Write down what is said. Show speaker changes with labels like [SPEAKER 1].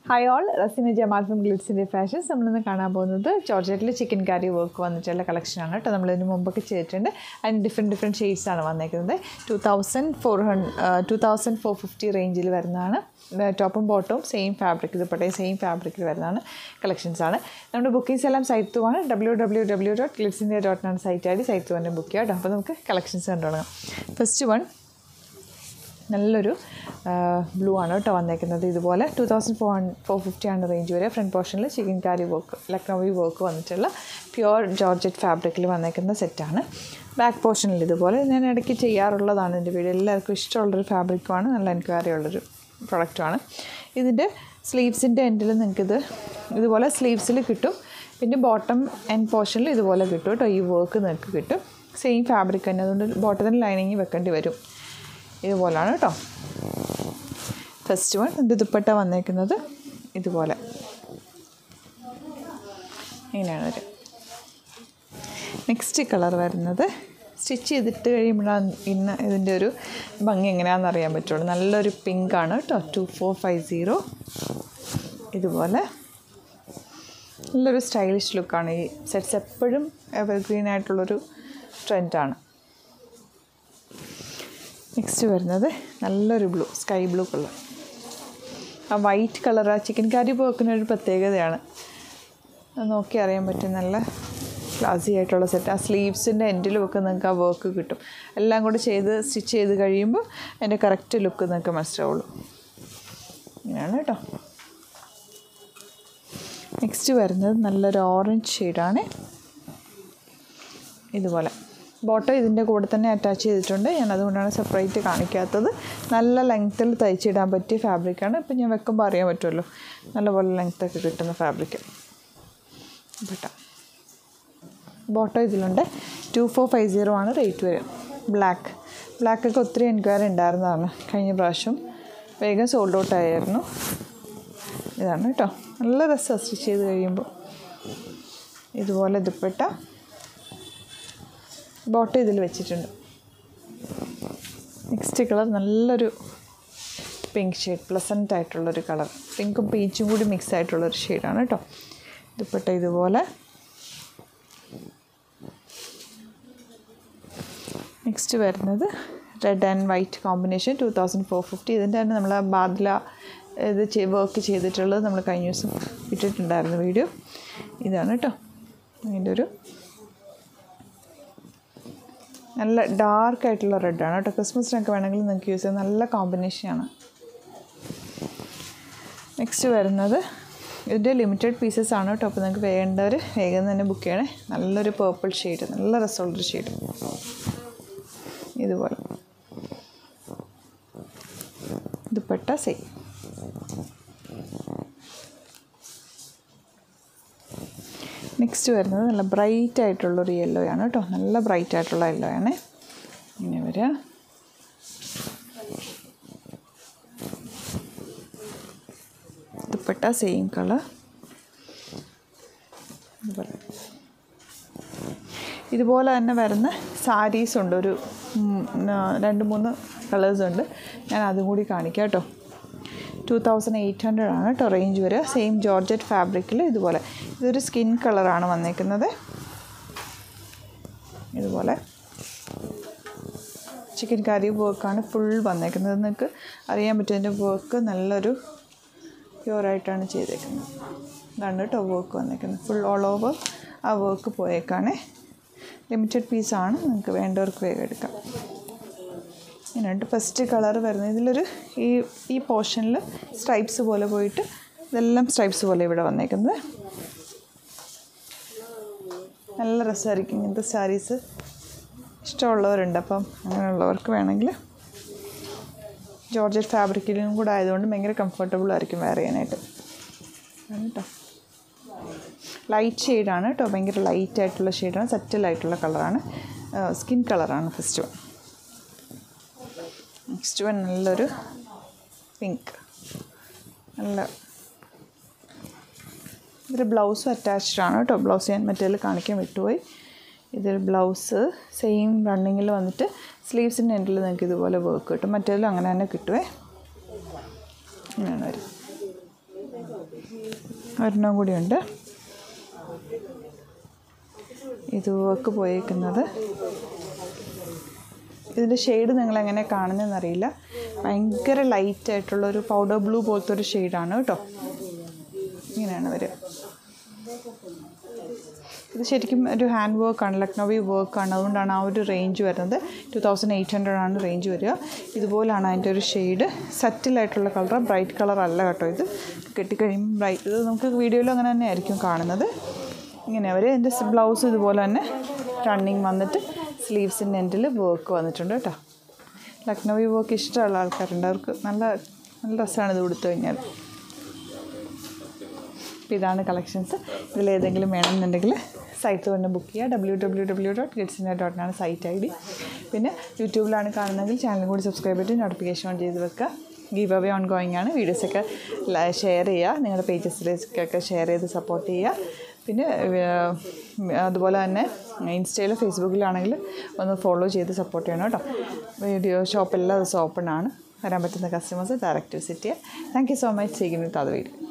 [SPEAKER 1] hi all Rasina Jamal from ഗ്ലിറ്റ്സിൻ്റെ fashions നമ്മളിന്ന് കാണാൻ പോകുന്നത് ജോർജറ്റിൽ ചിക്കൻ കറി വർക്ക് വന്നിട്ടുള്ള കളക്ഷനാണ് കേട്ടോ നമ്മളിതിന് മുമ്പൊക്കെ ചെയ്തിട്ടുണ്ട് അതിന് ഡിഫറെൻറ്റ് ഡിഫറെൻറ്റ് ഷെയ്ഡ്സാണ് വന്നേക്കുന്നത് two thousand four hundred two thousand four fifty റേഞ്ചിൽ വരുന്നതാണ് ടോപ്പും ബോട്ടവും സെയിം ഫാബ്രിക് ഇതുപട്ടെ സെയിം ഫാബ്രിക്കിൽ വരുന്നതാണ് കളക്ഷൻസാണ് നമ്മുടെ ബുക്കിംഗ്സ് എല്ലാം സൈറ്റ് ആണ് W W W dot Glitz India dot ആണ് സൈറ്റ് ആയിട്ട് സൈറ്റ് തന്നെ ബുക്ക് ചെയ്യാം കേട്ടോ അപ്പോൾ നമുക്ക് കളക്ഷൻസ് കണ്ടു തുടങ്ങാം ഫസ്റ്റ് വൺ നല്ലൊരു ബ്ലൂ ആണ് കേട്ടോ വന്നേക്കുന്നത് ഇതുപോലെ two thousand four four fifty ആണ് റേഞ്ച് വരെ ഫ്രണ്ട് പോർഷനിൽ chikankari work Lucknowi work വന്നിട്ടുള്ള പ്യുവർ ജോർജറ്റ് ഫാബ്രിക്കിൽ വന്നേക്കുന്ന സെറ്റാണ് ബാക്ക് പോർഷനിൽ ഇതുപോലെ ഞാൻ ഇടയ്ക്ക് ചെയ്യാറുള്ളതാണ് എൻ്റെ വീഡിയോ എല്ലാവർക്കും ഇഷ്ടമുള്ളൊരു ഫാബ്രിക്കുമാണ് നല്ല എൻക്വയറി ഉള്ളൊരു പ്രൊഡക്റ്റുമാണ് ഇതിൻ്റെ സ്ലീവ്സിൻ്റെ എൻഡിൽ നിങ്ങൾക്കിത് ഇതുപോലെ സ്ലീവ്സിൽ കിട്ടും പിന്നെ ബോട്ടം എൻഡ് പോർഷനിൽ ഇതുപോലെ കിട്ടും കേട്ടോ ഈ വർക്ക് നിങ്ങൾക്ക് കിട്ടും സെയിം ഫാബ്രിക് തന്നെ അതുകൊണ്ട് ബോട്ടത്തിന് ലൈനിങ് വെക്കേണ്ടി വരും ഇതുപോലാണ് കേട്ടോ ഫസ്റ്റ് വൺ ഇത് ദുപ്പട്ട വന്നേക്കുന്നത് ഇതുപോലെ ഇങ്ങനെയാണ് വരും നെക്സ്റ്റ് കളർ വരുന്നത് സ്റ്റിച്ച് ചെയ്തിട്ട് കഴിയുമ്പോഴാണ് ഇന്ന് ഇതിൻ്റെ ഒരു ഭംഗി എങ്ങനെയാണെന്ന് അറിയാൻ പറ്റുള്ളൂ നല്ലൊരു പിങ്ക് ആണ് കേട്ടോ ടു ഫോർ ഫൈവ് സീറോ ഇതുപോലെ നല്ലൊരു സ്റ്റൈലിഷ് ലുക്കാണ് ഈ സെറ്റ്സ് എപ്പോഴും എവർഗ്രീൻ ആയിട്ടുള്ളൊരു ട്രെൻഡാണ് നെക്സ്റ്റ് വരുന്നത് നല്ലൊരു ബ്ലൂ സ്കൈ ബ്ലൂ കളർ ആ വൈറ്റ് കളർ ആ ചിക്കൻ കാരി പോക്കിന് ഒരു പ്രത്യേകതയാണ് അത് നോക്കി അറിയാൻ പറ്റും നല്ല ക്ലാസി ആയിട്ടുള്ള സെറ്റ് ആ സ്ലീവ്സിൻ്റെ എൻഡിലും ഒക്കെ നിങ്ങൾക്ക് ആ വർക്ക് കിട്ടും എല്ലാം കൂടെ ചെയ്ത് സ്റ്റിച്ച് ചെയ്ത് കഴിയുമ്പോൾ അതിൻ്റെ കറക്റ്റ് ലുക്ക് നിങ്ങൾക്ക് മനസ്സിലാവുള്ളൂ ഇങ്ങനെയാണ് കേട്ടോ നെക്സ്റ്റ് വരുന്നത് നല്ലൊരു ഓറഞ്ച് ഷെയ്ഡാണ് ഇതുപോലെ ബോട്ടം ഇതിൻ്റെ കൂടെ തന്നെ അറ്റാച്ച് ചെയ്തിട്ടുണ്ട് ഞാൻ അതുകൊണ്ടാണ് സെപ്പറേറ്റ് കാണിക്കാത്തത് നല്ല ലെങ്ത്തിൽ തയ്ച്ചിടാൻ പറ്റിയ ഫാബ്രിക്കാണ് ഇപ്പം ഞാൻ വെക്കുമ്പോൾ അറിയാൻ പറ്റുമല്ലോ നല്ലപോലെ ലെങ്ത്തൊക്കെ കിട്ടുന്ന ഫാബ്രിക്ക് ബട്ട ബോട്ടം ഇതിലുണ്ട് ടു ഫോർ ഫൈവ് സീറോ ആണ് റേറ്റ് വരും ബ്ലാക്ക് ബ്ലാക്കൊക്കെ ഒത്തിരി എൻക്വയറി ഉണ്ടായിരുന്നതാണ് കഴിഞ്ഞ പ്രാവശ്യം വേഗം സോൾഡ് ഔട്ട് ആയിരുന്നു ഇതാണ് കേട്ടോ നല്ല രസമാണ് സ്റ്റിച്ച് ചെയ്ത് കഴിയുമ്പോൾ ഇതുപോലെ ദുപ്പട്ട ബോട്ടം ഇതിൽ വെച്ചിട്ടുണ്ട് നെക്സ്റ്റ് കളർ നല്ലൊരു പിങ്ക് ഷെയ്ഡ് പ്ലസൻ്റ് ആയിട്ടുള്ളൊരു കളർ പിങ്കും പീച്ചും കൂടി മിക്സ് ആയിട്ടുള്ളൊരു ഷെയ്ഡാണ് കേട്ടോ ദുപ്പട്ട ഇതുപോലെ നെക്സ്റ്റ് വരുന്നത് red and white combination two thousand four fifty ഇതിൻ്റെ തന്നെ നമ്മൾ ബാദ്ല ഇത് വർക്ക് ചെയ്തിട്ടുള്ളത് നമ്മൾ കഴിഞ്ഞ ദിവസം ഇട്ടിട്ടുണ്ടായിരുന്നു വീഡിയോ ഇതാണ് കേട്ടോ അതിൻ്റെ ഒരു നല്ല ഡാർക്ക് ആയിട്ടുള്ള റെഡാണ് കേട്ടോ ക്രിസ്മസിനൊക്കെ വേണമെങ്കിൽ നിങ്ങൾക്ക് യൂസ് ചെയ്യാം നല്ല കോമ്പിനേഷനാണ് നെക്സ്റ്റ് വരുന്നത് ഇതിൻ്റെ ലിമിറ്റഡ് പീസസ് ആണ് കേട്ടോ അപ്പോൾ നിങ്ങൾക്ക് വേണ്ടവർ വേഗം തന്നെ ബുക്ക് ചെയ്യണേ നല്ലൊരു പേർപ്പിൾ ഷെയ്ഡ് നല്ല രസമുള്ളൊരു ഷെയ്ഡ് ഇതുപോലെ ദുപ്പട്ട സെയിം നെക്സ്റ്റ് വരുന്നത് നല്ല ബ്രൈറ്റ് ആയിട്ടുള്ളൊരു യെല്ലോ ആണ് കേട്ടോ നല്ല ബ്രൈറ്റ് ആയിട്ടുള്ള യെല്ലോ ആണ് ഇങ്ങനെ വരിക ദുപ്പട്ട സെയിം കളർ ഇതുപോലെ ഇതുപോലെ തന്നെ വരുന്ന സാരീസ് ഉണ്ട് ഒരു രണ്ട് മൂന്ന് കളേഴ്സ് ഉണ്ട് ഞാൻ അതും കൂടി കാണിക്കാം കേട്ടോ ടു തൗസൻഡ് എയ്റ്റ് ഹൺഡ്രഡ് ആണ് കേട്ടോ റേഞ്ച് വരിക സെയിം ജോർജറ്റ് ഫാബ്രിക്കിൽ ഇതുപോലെ ഇതൊരു സ്കിൻ കളറാണ് വന്നേക്കുന്നത് ഇതുപോലെ ചിക്കൻ കറി വർക്കാണ് ഫുൾ വന്നേക്കുന്നത് നിങ്ങൾക്ക് അറിയാൻ പറ്റും അതിൻ്റെ വർക്ക് നല്ലൊരു പ്യുവറായിട്ടാണ് ചെയ്തേക്കുന്നത് ഇതാണ് കേട്ടോ വർക്ക് വന്നേക്കുന്നത് ഫുൾ ഓൾ ഓവർ ആ വർക്ക് പോയേക്കാണ് ലിമിറ്റഡ് പീസാണ് നിങ്ങൾക്ക് വേണ്ടവർക്ക് വേഗം എടുക്കാം ഇങ്ങനെയുണ്ട് ഫസ്റ്റ് കളർ വരുന്നത് ഇതിലൊരു ഈ ഈ പോർഷനിൽ സ്ട്രൈപ്സ് പോലെ പോയിട്ട് ഇതെല്ലാം സ്ട്രൈപ്സ് പോലെ ഇവിടെ വന്നേക്കുന്നത് നല്ല രസമായിരിക്കും ഇങ്ങനത്തെ സാരീസ് ഇഷ്ടമുള്ളവരുണ്ട് അപ്പം അങ്ങനെയുള്ളവർക്ക് വേണമെങ്കിൽ ജോർജറ്റ് ഫാബ്രിക്കിലും കൂടെ ആയതുകൊണ്ട് ഭയങ്കര കംഫർട്ടബിൾ ആയിരിക്കും വെയർ ചെയ്യാനായിട്ട് കേട്ടോ ലൈറ്റ് ഷെയ്ഡാണ് കേട്ടോ ഭയങ്കര ലൈറ്റ് ആയിട്ടുള്ള ഷെയ്ഡാണ് സെറ്റിലായിട്ടുള്ള കളറാണ് സ്കിൻ കളറാണ് ഫസ്റ്റ് വൺ നെക്സ്റ്റ് വൺ നല്ലൊരു പിങ്ക് നല്ല ഇതൊരു ബ്ലൗസും അറ്റാച്ച്ഡ് ആണ് കേട്ടോ ബ്ലൗസ് ഞാൻ മറ്റേ കാണിക്കാൻ വിട്ടുപോയി ഇതൊരു ബ്ലൗസ് സെയിം റണ്ണിങ്ങിൽ വന്നിട്ട് സ്ലീവ്സിൻ്റെ എൻഡിൽ നിങ്ങൾക്ക് ഇതുപോലെ വർക്ക് കിട്ടും മറ്റേതിലും അങ്ങനെ തന്നെ കിട്ടുമേ ഇങ്ങനെയാണ് വരും ഒരെണ്ണം കൂടിയുണ്ട് ഇത് വർക്ക് പോയേക്കുന്നത് ഇതിൻ്റെ ഷെയ്ഡ് നിങ്ങൾ എങ്ങനെ കാണുന്നതെന്ന് അറിയില്ല ഭയങ്കര ലൈറ്റ് ആയിട്ടുള്ള ഒരു പൗഡർ ബ്ലൂ പോലത്തെ ഒരു ഷെയ്ഡാണ് കേട്ടോ ഇങ്ങനെയാണ് വരിക ഇത് ശരിക്കും ഒരു ഹാൻഡ് വർക്കാണ് ലക്നൗവി വർക്കാണ് അതുകൊണ്ടാണ് ആ ഒരു റേഞ്ച് വരുന്നത് ടു തൗസൻഡ് എയ്റ്റ് ഹൺഡ്രഡ് ആണ് റേഞ്ച് വരിക ഇതുപോലാണ് അതിൻ്റെ ഒരു ഷെയ്ഡ് സറ്റിലായിട്ടുള്ള കളർ ബ്രൈറ്റ് കളർ അല്ല കേട്ടോ ഇത് കെട്ടിക്കഴിയുമ്പോൾ ബ്രൈറ്റ് ഇത് നമുക്ക് വീഡിയോയിൽ അങ്ങനെ തന്നെ ആയിരിക്കും കാണുന്നത് ഇങ്ങനെ അവർ എൻ്റെ ബ്ലൗസ് ഇതുപോലെ തന്നെ റണ്ണിങ് വന്നിട്ട് സ്ലീവ്സിൻ്റെ എൻഡിൽ വർക്ക് വന്നിട്ടുണ്ട് കേട്ടോ ലക്നൗവി വർക്ക് ഇഷ്ടമുള്ള ആൾക്കാരുണ്ട് അവർക്ക് നല്ല നല്ല രസമാണ് ഇത് കൊടുത്തു കഴിഞ്ഞാൽ അപ്പോൾ ഇതാണ് കളക്ഷൻസ് ഇതിലേതെങ്കിലും വേണമെന്നുണ്ടെങ്കിൽ സൈറ്റ് തന്നെ ബുക്ക് ചെയ്യുക ഡബ്ല്യൂ ഡബ്ല്യൂ ഡബ്ല്യൂ ഡോട്ട് ഗിഡ്സിൻ്റെ ഡോട്ടിനാണ് സൈറ്റ് ഐ ഡി പിന്നെ യൂട്യൂബിലാണ് കാണുന്നതെങ്കിൽ ചാനലും കൂടി സബ്സ്ക്രൈബ് ചെയ്ത് നോട്ടിഫിക്കേഷൻ ഓൺ ചെയ്ത് വെക്കുക ഗീവ് അവേ ഓൺ ഗോയിങ് ആണ് വീഡിയോസൊക്കെ ഷെയർ ചെയ്യുക നിങ്ങളുടെ പേജസിലേക്കൊക്കെ ഷെയർ ചെയ്ത് സപ്പോർട്ട് ചെയ്യുക പിന്നെ ഏർ, അതുപോലെ തന്നെ ഇൻസ്റ്റയിലും ഫേസ്ബുക്കിലാണെങ്കിൽ ഒന്ന് ഫോളോ ചെയ്ത് സപ്പോർട്ട് ചെയ്യണം കേട്ടോ വീഡിയോ ഷോപ്പ് എല്ലാ ദിവസവും ഓപ്പൺ ആണ് വരാൻ പറ്റുന്ന കസ്റ്റമേഴ്സ് ഡയറക്റ്റ് വിസിറ്റ് ചെയ്യുക താങ്ക് യു സോ മച്ച് ചെയ്യുന്നു അത് വീഡിയോ